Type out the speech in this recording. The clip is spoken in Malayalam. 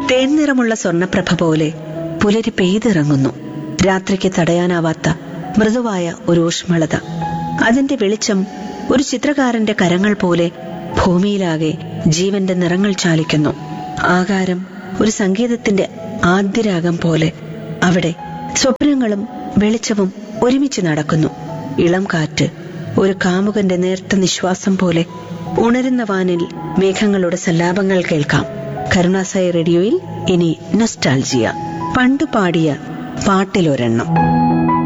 തേൻനിറമുള്ള സ്വർണപ്രഭ പോലെ പുലരി പെയ്തിറങ്ങുന്നു രാത്രിക്ക് തടയാനാവാത്ത മൃദുവായ ഒരു ഊഷ്മളത അതിന്റെ വെളിച്ചം ഒരു ചിത്രകാരന്റെ കരങ്ങൾ പോലെ ഭൂമിയിലാകെ ജീവന്റെ നിറങ്ങൾ ചാലിക്കുന്നു ആകാരം ഒരു സംഗീതത്തിന്റെ ആദ്യരാഗം പോലെ അവിടെ സ്വപ്നങ്ങളും വെളിച്ചവും ഒരുമിച്ച് നടക്കുന്നു ഇളം കാറ്റ് ഒരു കാമുകന്റെ നേർത്ത നിശ്വാസം പോലെ ഉണരുന്ന വാനിൽ മേഘങ്ങളുടെ സല്ലാപങ്ങൾ കേൾക്കാം കരുണാസായി റേഡിയോയിൽ ഇനി നൊസ്റ്റാൾജിയ പണ്ട് പാടിയ പാട്ടിലൊരെണ്ണം